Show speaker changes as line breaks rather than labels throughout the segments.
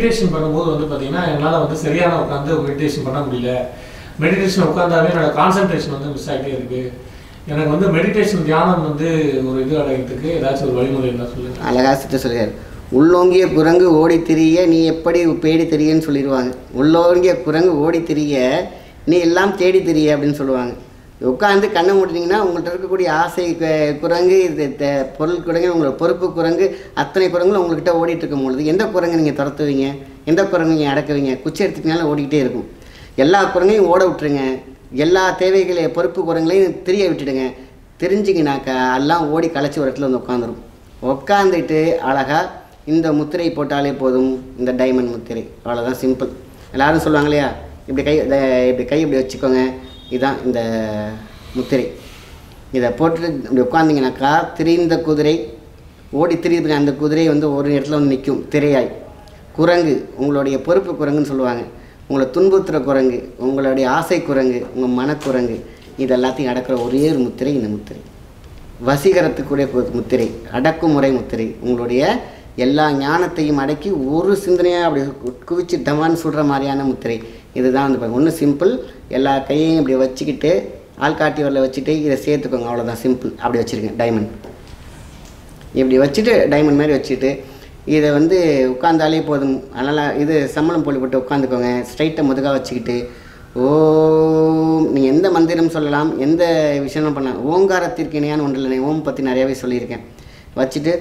meditation பண்ணும்போது வந்து பார்த்தீங்கன்னா என்னால் வந்து சரியான உட்காந்து மெடிடேஷன் பண்ண முடியல மெடிடேஷன் உட்காந்தாவே என்னோட கான்சென்ட்ரேஷன் வந்து மிஸ் ஆகிட்டே இருக்கு எனக்கு வந்து மெடிடேஷன் தியானம் வந்து ஒரு இது அடைகிறதுக்கு ஏதாச்சும் ஒரு வழிமுறை இருந்தால் சொல்லுங்க
அழகா சித்த சொல்கிறார் உள்ளோங்கிய குரங்கு ஓடி திரிய நீ எப்படி பேடி தெரியன்னு சொல்லிடுவாங்க உள்ளோங்கிய குரங்கு ஓடி திரிய நீ எல்லாம் தேடி திரிய அப்படின்னு சொல்லுவாங்க உட்காந்து கண்ணை மூடினீங்கன்னா உங்கள்கிட்ட இருக்கக்கூடிய ஆசை கு- குரங்கு இது த- பொருள் குரங்கு உங்களோட பொறுப்பு குரங்கு அத்தனை குரங்களும் உங்கள்கிட்ட ஓடிட்டு இருக்கும் பொழுது எந்த குரங்கு நீங்கள் துரத்துவீங்க எந்த குரங்கு நீங்கள் அடக்குவீங்க குச்சி எடுத்துக்கினாலும் ஓடிக்கிட்டே இருக்கும் எல்லா குரங்கையும் ஓட விட்டுருங்க எல்லா தேவைகளை பொறுப்பு குரங்களையும் திரிய விட்டுடுங்க தெரிஞ்சிங்கனாக்கா எல்லாம் ஓடி களைச்சி ஒரு இடத்துல வந்து உட்காந்துரும் உட்காந்துட்டு அழகாக இந்த முத்திரை போட்டாலே போதும் இந்த டைமண்ட் முத்திரை அவ்வளோதான் சிம்பிள் எல்லாரும் சொல்லுவாங்க இல்லையா இப்படி கை இத- இப்படி கை இப்படி வச்சுக்கோங்க இதுதான் இந்த முத்திரை இதை போட்டுட்டு இப்படி உட்காந்திங்கனாக்கா திரிந்த குதிரை ஓடி திரியுதுங்க அந்த குதிரை வந்து ஒரு இடத்துல வந்து நிற்கும் திரையாய் குரங்கு உங்களுடைய பொறுப்பு குரங்குன்னு சொல்லுவாங்க உங்களை துன்புறுத்துகிற குரங்கு உங்களுடைய ஆசை குரங்கு உங்கள் மனக்குரங்கு இது எல்லாத்தையும் அடக்கிற ஒரே ஒரு முத்திரை இந்த முத்திரை வசீகரத்துக்குரிய கு- முத்திரை அடக்குமுறை முத்திரை உங்களுடைய எல்லா ஞானத்தையும் அடக்கி ஒரு சிந்தனையாக அப்படி கு- குவிச்சு டமான்னு சுடுற மாதிரியான முத்திரை இதுதான் வந்து ஒன்று சிம்பிள் எல்லா கையையும் இப்படி வச்சுக்கிட்டு ஆள்காட்டி வரல வச்சுட்டு இதை சேர்த்துக்கோங்க அவ்வளோதான் சிம்பிள் அப்படி வச்சுருங்க டைமண்ட் இப்படி வச்சுட்டு டைமண்ட் மாதிரி வச்சுட்டு இதை வந்து உட்காந்தாலே போதும் அதனால் இது சம்மளம் போலி போட்டு உட்காந்துக்கோங்க ஸ்ட்ரைட்டை முதுகாக வச்சுக்கிட்டு ஓம் நீங்கள் எந்த மந்திரம் சொல்லலாம் எந்த விஷயம் பண்ணலாம் ஓங்காரத்திற்கு இணையான ஒன்றில் இல்லை ஓம் பற்றி நிறையாவே சொல்லியிருக்கேன் வச்சுட்டு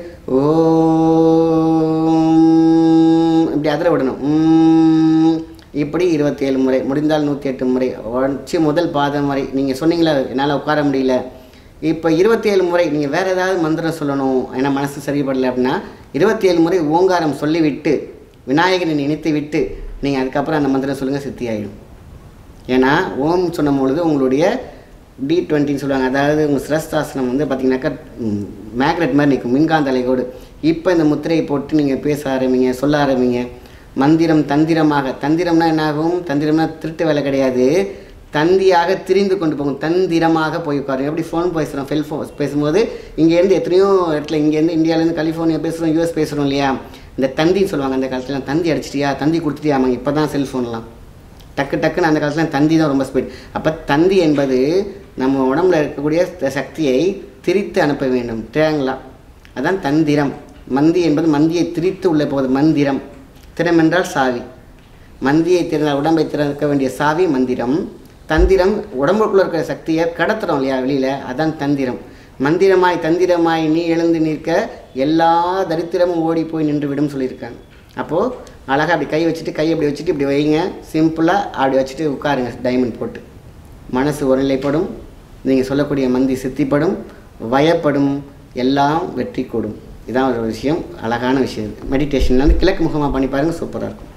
ஓம் இப்படி அதிர விடணும் உம் இப்படி இருபத்தி ஏழு முறை முடிந்தால் நூற்றி எட்டு முறை வச்சு முதல் பாதம் வரை நீங்கள் சொன்னீங்களா என்னால் உட்கார முடியல இப்போ இருபத்தி ஏழு முறை நீங்கள் வேறு ஏதாவது மந்திரம் சொல்லணும் ஏன்னா மனசு சரிப்படலை அப்படின்னா இருபத்தி ஏழு முறை ஓங்காரம் சொல்லிவிட்டு விநாயகனை நினைத்து விட்டு நீங்கள் அதுக்கப்புறம் அந்த மந்திரம் சொல்லுங்கள் சித்தி ஆகிடும் ஏன்னா ஓம் சொன்னும் பொழுது உங்களுடைய டி டுவெண்ட்டின்னு சொல்லுவாங்க அதாவது உங்கள் சிரஸ்தாசனம் வந்து பார்த்தீங்கன்னாக்கா மேக்னெட் மாதிரி நிற்கும் மின்காந்த அலைகோடு இப்போ இந்த முத்திரையை போட்டு நீங்கள் பேச ஆரம்பிங்க சொல்ல ஆரம்பிங்க மந்திரம் தந்திரமாக தந்திரம்னா என்னாகும் தந்திரம்னா திருட்டு வேலை கிடையாது தந்தியாக திரிந்து கொண்டு போகும் தந்திரமாக போய் உட்காருங்க எப்படி ஃபோன் பேசுகிறோம் ஃபெல் ஃபோன் பேசும்போது இங்கேருந்து எத்தனையோ இடத்துல இங்கேருந்து இந்தியாவிலேருந்து கலிஃபோர்னியா பேசுகிறோம் யூஎஸ் பேசுகிறோம் இல்லையா இந்த தந்தின்னு சொல்லுவாங்க அந்த காலத்தில் தந்தி அடிச்சிட்டியா தந்தி கொடுத்துட்டியா ஆமாங்க இப்போ தான் செல்ஃபோன்லாம் டக்கு டக்குன்னு அந்த காலத்தில் தந்தி தான் ரொம்ப ஸ்பீட் அப்போ தந்தி என்பது நம்ம உடம்புல இருக்கக்கூடிய த- சக்தியை திரித்து அனுப்ப வேண்டும் ட்ரையாங்கிளா அதான் தந்திரம் மந்தி என்பது மந்தியை திரித்து உள்ளே போகுது மந்திரம் திறம் என்றால் சாவி மந்தியை திறந்தால் உடம்பை திறக்க வேண்டிய சாவி மந்திரம் தந்திரம் உடம்புக்குள்ள இருக்கிற சக்தியை கடத்துறோம் இல்லையா வெளியில் அதான் தந்திரம் மந்திரமாய் தந்திரமாய் நீ எழுந்து நிற்க எல்லா தரித்திரமும் ஓடி போய் நின்று விடும் சொல்லியிருக்காங்க அப்போது அழகாக அப்படி கை வச்சுட்டு கை அப்படி வச்சுட்டு இப்படி வைங்க சிம்பிளாக அப்படி வச்சுட்டு உட்காருங்க டைமண்ட் போட்டு மனசு ஒருநிலைப்படும் நீங்கள் சொல்லக்கூடிய மந்தி சித்திப்படும் வயப்படும் எல்லாம் வெற்றி கூடும் இதான் ஒரு விஷயம் அழகான விஷயம் மெடிடேஷன் வந்து கிழக்கு முகமாக பண்ணி பாருங்கள் சூப்பராக இருக்கும்